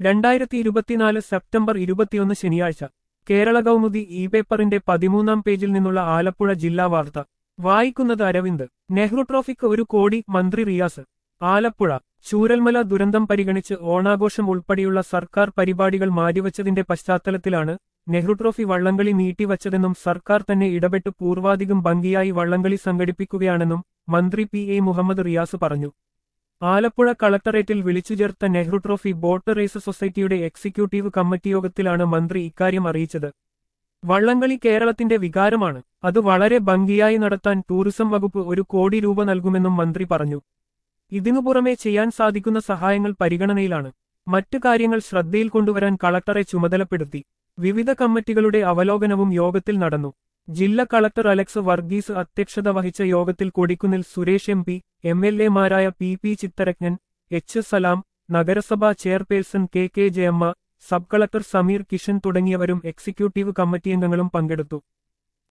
രണ്ടായിരത്തി ഇരുപത്തിനാല് സെപ്റ്റംബർ ഇരുപത്തിയൊന്ന് ശനിയാഴ്ച കേരള കൗമുദി ഇ പേപ്പറിന്റെ പതിമൂന്നാം പേജിൽ നിന്നുള്ള ആലപ്പുഴ ജില്ലാ വാർത്ത വായിക്കുന്നത് അരവിന്ദ് നെഹ്റു ട്രോഫിക്ക് ഒരു കോടി മന്ത്രി റിയാസ് ആലപ്പുഴ ചൂരൽമല ദുരന്തം പരിഗണിച്ച് ഓണാഘോഷം ഉൾപ്പെടെയുള്ള സർക്കാർ പരിപാടികൾ മാറ്റിവച്ചതിന്റെ പശ്ചാത്തലത്തിലാണ് നെഹ്റു ട്രോഫി വള്ളംകളി നീട്ടിവച്ചതെന്നും സർക്കാർ തന്നെ ഇടപെട്ട് പൂർവാധികം ഭംഗിയായി വള്ളംകളി സംഘടിപ്പിക്കുകയാണെന്നും മന്ത്രി പി എ മുഹമ്മദ് റിയാസ് പറഞ്ഞു ആലപ്പുഴ കളക്ടറേറ്റിൽ വിളിച്ചുചേർത്ത നെഹ്റു ട്രോഫി ബോട്ട് റേസ് സൊസൈറ്റിയുടെ എക്സിക്യൂട്ടീവ് കമ്മിറ്റി യോഗത്തിലാണ് മന്ത്രി ഇക്കാര്യം അറിയിച്ചത് വള്ളംകളി കേരളത്തിന്റെ വികാരമാണ് അത് വളരെ ഭംഗിയായി നടത്താൻ ടൂറിസം വകുപ്പ് ഒരു കോടി രൂപ നൽകുമെന്നും മന്ത്രി പറഞ്ഞു ഇതിനു പുറമെ ചെയ്യാൻ സാധിക്കുന്ന സഹായങ്ങൾ പരിഗണനയിലാണ് മറ്റു കാര്യങ്ങൾ ശ്രദ്ധയിൽ കൊണ്ടുവരാൻ കളക്ടറെ ചുമതലപ്പെടുത്തി വിവിധ കമ്മിറ്റികളുടെ അവലോകനവും യോഗത്തിൽ നടന്നു ജില്ലാ കളക്ടർ അലക്സ് വർഗീസ് അധ്യക്ഷത വഹിച്ച യോഗത്തിൽ Kodikunnil Suresh M P M L എമാരായ P P Chitharanjan H Salam നഗരസഭാ chairperson K K Jayamma sub collector Sameer Kishan തുടങ്ങിയവരും എക്സിക്യൂട്ടീവ് കമ്മിറ്റിയംഗങ്ങളും പങ്കെടുത്തു